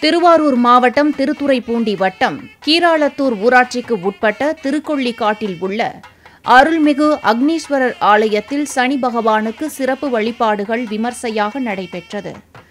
திருவாரூர் மாவட்டம் திருத்துறைப்பூண்டி வட்டம் கீராளத்தூர் ஊராட்சிக்கு உட்பட்ட திருக்கொள்ளிக்காட்டில் உள்ள அருள்மிகு அக்னீஸ்வரர் ஆலயத்தில் சனி பகவானுக்கு சிறப்பு வழிபாடுகள் விமர்சையாக நடைபெற்றது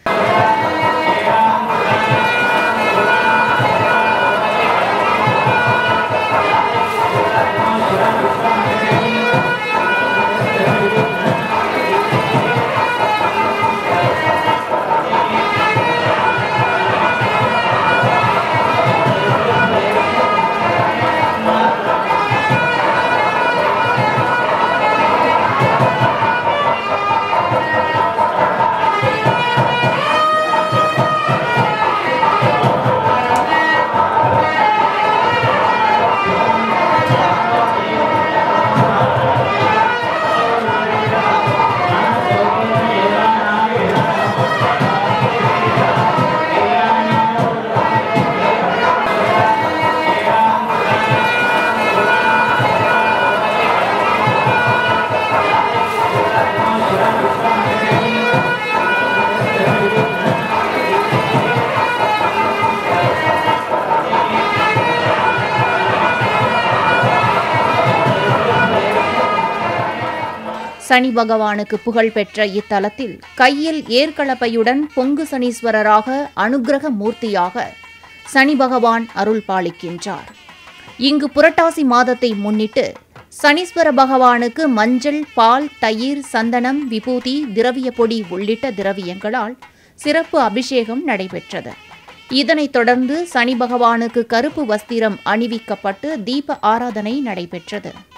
சனி பகவானுக்கு புகழ்பெற்ற இத்தலத்தில் கையில் ஏற்களப்பையுடன் பொங்கு சனீஸ்வரராக அனுக்கிரக மூர்த்தியாக சனி பகவான் அருள் பாலிக்கின்றார் இங்கு புரட்டாசி மாதத்தை முன்னிட்டு சனீஸ்வர பகவானுக்கு மஞ்சள் பால் தயிர் சந்தனம் விபூதி திரவிய பொடி உள்ளிட்ட திரவியங்களால் சிறப்பு அபிஷேகம் நடைபெற்றது இதனைத் தொடர்ந்து சனி பகவானுக்கு கருப்பு வஸ்திரம் அணிவிக்கப்பட்டு தீப ஆராதனை நடைபெற்றது